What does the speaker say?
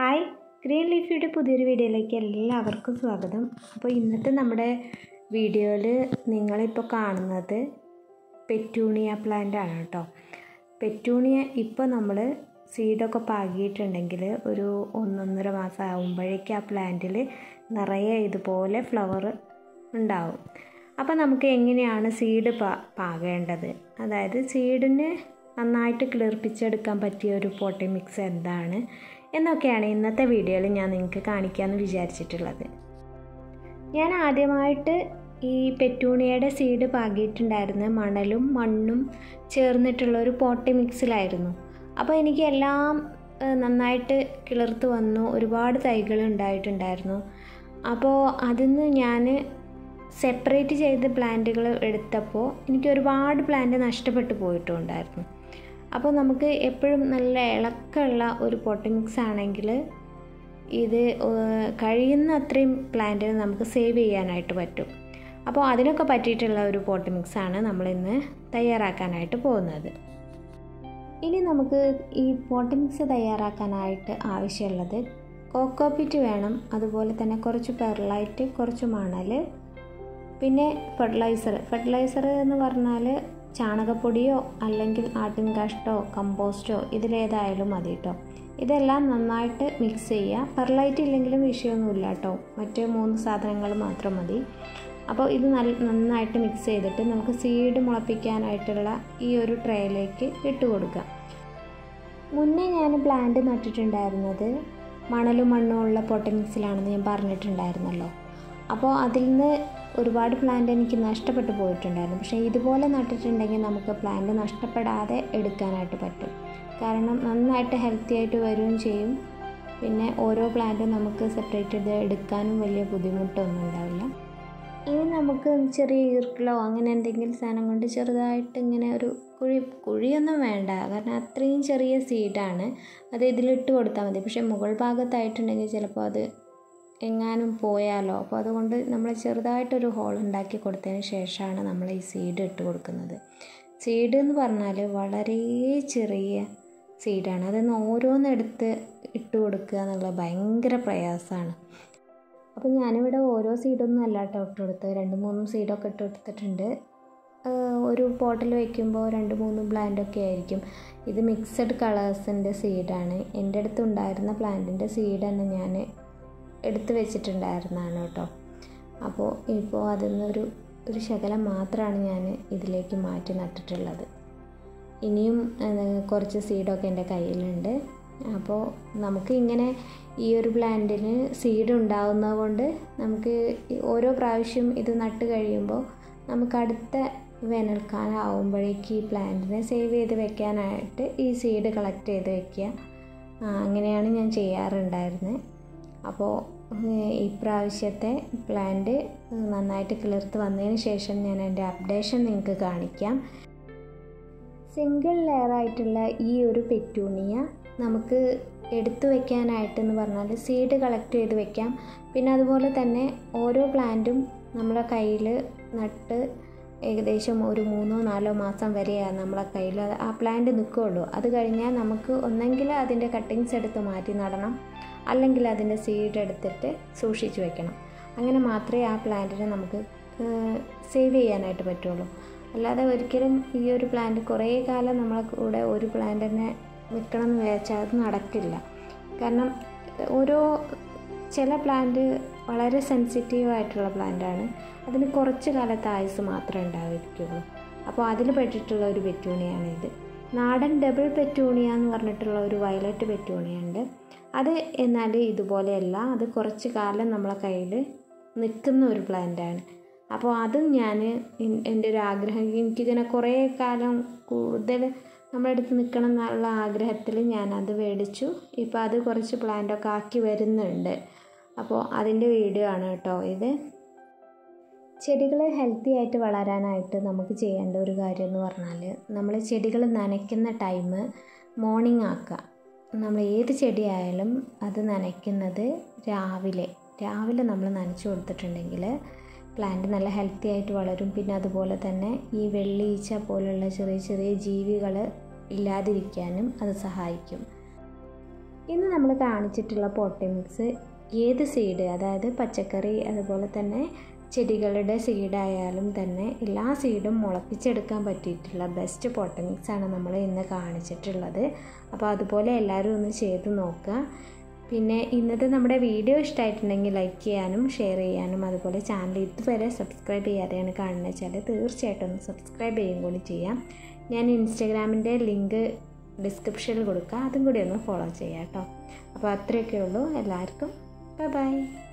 hi green ലീഫിയുടെ പുതിയൊരു വീഡിയോയിലേക്ക് എല്ലാവർക്കും സ്വാഗതം അപ്പോൾ ഇന്നത്തെ നമ്മുടെ വീഡിയോയിൽ നിങ്ങളിപ്പോൾ കാണുന്നത് പെറ്റൂണിയ പ്ലാന്റ് ആണ് കേട്ടോ പെറ്റൂണിയ ഇപ്പോൾ നമ്മൾ സീഡൊക്കെ പാകിയിട്ടുണ്ടെങ്കിൽ ഒരു ഒന്നൊന്നര മാസം ആകുമ്പോഴേക്കും ആ പ്ലാന്റിൽ നിറയെ ഇതുപോലെ ഫ്ലവർ ഉണ്ടാവും അപ്പോൾ നമുക്ക് എങ്ങനെയാണ് സീഡ് പാ പാകേണ്ടത് അതായത് സീഡിന് നന്നായിട്ട് കിളിർപ്പിച്ചെടുക്കാൻ പറ്റിയ ഒരു പോട്ടി മിക്സ് എന്താണ് എന്നൊക്കെയാണ് ഇന്നത്തെ വീഡിയോയിൽ ഞാൻ നിങ്ങൾക്ക് കാണിക്കാമെന്ന് വിചാരിച്ചിട്ടുള്ളത് ഞാൻ ആദ്യമായിട്ട് ഈ പെറ്റൂണിയയുടെ സീഡ് പാകിയിട്ടുണ്ടായിരുന്ന മണലും മണ്ണും ചേർന്നിട്ടുള്ള ഒരു പോട്ടി മിക്സിലായിരുന്നു അപ്പോൾ എനിക്ക് എല്ലാം നന്നായിട്ട് കിളിർത്ത് വന്നു ഒരുപാട് തൈകൾ ഉണ്ടായിട്ടുണ്ടായിരുന്നു അപ്പോൾ അതിന്ന് ഞാൻ സെപ്പറേറ്റ് ചെയ്ത് പ്ലാന്റുകൾ എടുത്തപ്പോൾ എനിക്ക് ഒരുപാട് പ്ലാന്റ് നഷ്ടപ്പെട്ടു പോയിട്ടുണ്ടായിരുന്നു അപ്പോൾ നമുക്ക് എപ്പോഴും നല്ല ഇളക്കമുള്ള ഒരു പൊട്ടി മിക്സ് ആണെങ്കിൽ ഇത് കഴിയുന്ന അത്രയും പ്ലാന്റിന് നമുക്ക് സേവ് ചെയ്യാനായിട്ട് പറ്റും അപ്പോൾ അതിനൊക്കെ പറ്റിയിട്ടുള്ള ഒരു പോട്ടി മിക്സാണ് നമ്മളിന്ന് തയ്യാറാക്കാനായിട്ട് പോകുന്നത് ഇനി നമുക്ക് ഈ പോട്ടി മിക്സ് തയ്യാറാക്കാനായിട്ട് ആവശ്യമുള്ളത് കോക്കോപ്പിറ്റ് വേണം അതുപോലെ തന്നെ കുറച്ച് പെർലൈറ്റ് കുറച്ച് മണൽ പിന്നെ ഫെർട്ടിലൈസർ ഫെർട്ടിലൈസർ എന്ന് പറഞ്ഞാൽ ചാണകപ്പൊടിയോ അല്ലെങ്കിൽ ആട്ടിൻ കാഷ്ടോ കമ്പോസ്റ്റോ ഇതിലേതായാലും മതി കേട്ടോ ഇതെല്ലാം നന്നായിട്ട് മിക്സ് ചെയ്യുക പെർലൈറ്റ് ഇല്ലെങ്കിലും വിഷയമൊന്നുമില്ല കേട്ടോ മറ്റ് മൂന്ന് സാധനങ്ങൾ മാത്രം മതി അപ്പോൾ ഇത് നല്ല നന്നായിട്ട് മിക്സ് ചെയ്തിട്ട് നമുക്ക് സീഡ് മുളപ്പിക്കാനായിട്ടുള്ള ഈ ഒരു ട്രേയിലേക്ക് ഇട്ട് കൊടുക്കാം മുന്നേ ഞാൻ പ്ലാന്റ് നട്ടിട്ടുണ്ടായിരുന്നത് മണലും മണ്ണും ഉള്ള പൊട്ടമിക്സിലാണെന്ന് ഞാൻ പറഞ്ഞിട്ടുണ്ടായിരുന്നല്ലോ അപ്പോൾ അതിൽ നിന്ന് ഒരുപാട് പ്ലാന്റ് എനിക്ക് നഷ്ടപ്പെട്ടു പോയിട്ടുണ്ടായിരുന്നു പക്ഷേ ഇതുപോലെ നട്ടിട്ടുണ്ടെങ്കിൽ നമുക്ക് പ്ലാന്റ് നഷ്ടപ്പെടാതെ എടുക്കാനായിട്ട് പറ്റും കാരണം നന്നായിട്ട് ഹെൽത്തി ആയിട്ട് വരികയും ചെയ്യും പിന്നെ ഓരോ പ്ലാന്റും നമുക്ക് സെപ്പറേറ്റ് ചെയ്ത് എടുക്കാനും വലിയ ബുദ്ധിമുട്ടൊന്നും ഉണ്ടാവില്ല ഇനി നമുക്ക് ചെറിയ ഈർക്കിളോ അങ്ങനെ എന്തെങ്കിലും സാധനം കൊണ്ട് ചെറുതായിട്ട് ഇങ്ങനെ ഒരു കുഴി കുഴിയൊന്നും വേണ്ട കാരണം അത്രയും ചെറിയ സീഡാണ് അത് ഇതിലിട്ട് കൊടുത്താൽ മതി പക്ഷേ മുകൾ ഭാഗത്തായിട്ടുണ്ടെങ്കിൽ ചിലപ്പോൾ അത് എങ്ങാനും പോയാലോ അപ്പോൾ അതുകൊണ്ട് നമ്മൾ ചെറുതായിട്ടൊരു ഹോൾ ഉണ്ടാക്കി കൊടുത്തതിന് ശേഷമാണ് നമ്മൾ ഈ സീഡ് ഇട്ട് കൊടുക്കുന്നത് സീഡ് എന്ന് പറഞ്ഞാൽ വളരെ ചെറിയ സീഡാണ് അതൊന്ന് ഓരോന്നെടുത്ത് ഇട്ട് കൊടുക്കുക എന്നുള്ളത് ഭയങ്കര പ്രയാസമാണ് അപ്പോൾ ഞാനിവിടെ ഓരോ സീഡൊന്നും അല്ല കേട്ടോ ഇട്ട് കൊടുത്തത് രണ്ട് മൂന്നും സീഡൊക്കെ ഇട്ട് കൊടുത്തിട്ടുണ്ട് ഒരു പോട്ടിൽ വയ്ക്കുമ്പോൾ രണ്ട് മൂന്ന് പ്ലാന്റൊക്കെ ആയിരിക്കും ഇത് മിക്സഡ് കളേഴ്സിൻ്റെ സീഡാണ് എൻ്റെ അടുത്ത് ഉണ്ടായിരുന്ന പ്ലാന്റിൻ്റെ സീഡ് തന്നെ ഞാൻ എടുത്ത് വെച്ചിട്ടുണ്ടായിരുന്നതാണ് കേട്ടോ അപ്പോൾ ഇപ്പോൾ അതിൽ നിന്നൊരു ഒരു ശകലം മാത്രമാണ് ഞാൻ ഇതിലേക്ക് മാറ്റി നട്ടിട്ടുള്ളത് ഇനിയും കുറച്ച് സീഡൊക്കെ എൻ്റെ കയ്യിലുണ്ട് അപ്പോൾ നമുക്ക് ഇങ്ങനെ ഈ ഒരു പ്ലാന്റിന് സീഡ് ഉണ്ടാവുന്നത് കൊണ്ട് നമുക്ക് ഓരോ പ്രാവശ്യം ഇത് നട്ട് കഴിയുമ്പോൾ നമുക്ക് അടുത്ത വേനൽക്കാലം ആകുമ്പോഴേക്ക് ഈ പ്ലാന്റിനെ സേവ് ചെയ്ത് വെക്കാനായിട്ട് ഈ സീഡ് കളക്ട് ചെയ്ത് വെക്കുക അങ്ങനെയാണ് ഞാൻ ചെയ്യാറുണ്ടായിരുന്നത് അപ്പോൾ ഇപ്രാവശ്യത്തെ പ്ലാന്റ് നന്നായിട്ട് കിളിർത്ത് വന്നതിന് ശേഷം ഞാൻ എൻ്റെ അപ്ഡേഷൻ നിങ്ങൾക്ക് കാണിക്കാം സിംഗിൾ ലെയർ ആയിട്ടുള്ള ഈ ഒരു പെറ്റൂണിയ നമുക്ക് എടുത്തു വെക്കാനായിട്ടെന്ന് പറഞ്ഞാൽ സീഡ് കളക്ട് ചെയ്ത് വെക്കാം പിന്നെ അതുപോലെ തന്നെ ഓരോ പ്ലാന്റും നമ്മളെ കയ്യിൽ നട്ട് ഏകദേശം ഒരു മൂന്നോ നാലോ മാസം വരെയാണ് നമ്മളെ കയ്യിൽ ആ പ്ലാന്റ് നിൽക്കുകയുള്ളൂ അത് കഴിഞ്ഞാൽ നമുക്ക് ഒന്നെങ്കിൽ അതിൻ്റെ കട്ടിങ്സ് എടുത്ത് മാറ്റി നടണം അല്ലെങ്കിൽ അതിൻ്റെ സീഡ് എടുത്തിട്ട് സൂക്ഷിച്ച് വെക്കണം അങ്ങനെ മാത്രമേ ആ പ്ലാന്റിനെ നമുക്ക് സേവ് ചെയ്യാനായിട്ട് പറ്റുള്ളൂ അല്ലാതെ ഒരിക്കലും ഈ ഒരു പ്ലാന്റ് കുറേ കാലം നമ്മളെ കൂടെ ഒരു പ്ലാന്റ് തന്നെ നിൽക്കണം എന്ന് വിചാരിച്ചാൽ അത് നടക്കില്ല കാരണം ഓരോ ചില പ്ലാന്റ് വളരെ സെൻസിറ്റീവ് ആയിട്ടുള്ള പ്ലാന്റാണ് അതിന് കുറച്ച് കാലത്തെ ആയുസ് മാത്രമേ ഉണ്ടായിരിക്കുള്ളൂ അപ്പോൾ അതിൽ പെട്ടിട്ടുള്ള ഒരു പെറ്റൂണിയാണ് ഇത് നാടൻ ഡബിൾ പെറ്റൂണിയ എന്ന് പറഞ്ഞിട്ടുള്ള ഒരു വയലറ്റ് പെറ്റൂണിയ ഉണ്ട് അത് എന്നാൽ ഇതുപോലെയല്ല അത് കുറച്ച് കാലം നമ്മളെ കയ്യിൽ നിൽക്കുന്ന ഒരു പ്ലാന്റാണ് അപ്പോൾ അതും ഞാൻ എൻ്റെ ഒരു ആഗ്രഹം എനിക്കിങ്ങനെ കുറേ കാലം കൂടുതൽ നമ്മുടെ അടുത്ത് നിൽക്കണം എന്നുള്ള ആഗ്രഹത്തിൽ ഞാൻ അത് മേടിച്ചു ഇപ്പോൾ അത് കുറച്ച് പ്ലാന്റൊക്കെ ആക്കി വരുന്നുണ്ട് അപ്പോൾ അതിൻ്റെ വീഡിയോ ആണ് കേട്ടോ ഇത് ചെടികൾ ഹെൽത്തി ആയിട്ട് വളരാനായിട്ട് നമുക്ക് ചെയ്യേണ്ട ഒരു കാര്യം എന്ന് പറഞ്ഞാൽ നമ്മൾ ചെടികൾ നനയ്ക്കുന്ന ടൈം മോർണിംഗ് ആക്കുക നമ്മൾ ഏത് ചെടിയായാലും അത് നനയ്ക്കുന്നത് രാവിലെ രാവിലെ നമ്മൾ നനച്ചു കൊടുത്തിട്ടുണ്ടെങ്കിൽ പ്ലാന്റ് നല്ല ഹെൽത്തി ആയിട്ട് വളരും പിന്നെ അതുപോലെ തന്നെ ഈ വെള്ളീച്ച പോലുള്ള ചെറിയ ചെറിയ ജീവികൾ ഇല്ലാതിരിക്കാനും അത് സഹായിക്കും ഇന്ന് നമ്മൾ കാണിച്ചിട്ടുള്ള പോട്ടി മിക്സ് ഏത് സീഡ് അതായത് പച്ചക്കറി അതുപോലെ തന്നെ ചെടികളുടെ സീഡായാലും തന്നെ എല്ലാ സീഡും മുളപ്പിച്ചെടുക്കാൻ പറ്റിയിട്ടുള്ള ബെസ്റ്റ് പോട്ടി മിക്സാണ് നമ്മൾ ഇന്ന് കാണിച്ചിട്ടുള്ളത് അപ്പോൾ അതുപോലെ എല്ലാവരും ഒന്ന് ചെയ്ത് നോക്കുക പിന്നെ ഇന്നത്തെ നമ്മുടെ വീഡിയോ ഇഷ്ടമായിട്ടുണ്ടെങ്കിൽ ലൈക്ക് ചെയ്യാനും ഷെയർ ചെയ്യാനും അതുപോലെ ചാനൽ ഇതുവരെ സബ്സ്ക്രൈബ് ചെയ്യാതെയാണ് കാണുന്നത് വെച്ചാൽ തീർച്ചയായിട്ടും ഒന്ന് സബ്സ്ക്രൈബ് ചെയ്യുകയും കൂടി ചെയ്യാം ഞാൻ ഇൻസ്റ്റഗ്രാമിൻ്റെ ലിങ്ക് ഡിസ്ക്രിപ്ഷനിൽ കൊടുക്കുക അതും കൂടി ഒന്ന് ഫോളോ ചെയ്യാം കേട്ടോ അപ്പോൾ അത്രയൊക്കെ ഉള്ളൂ എല്ലാവർക്കും ബൈ ബൈ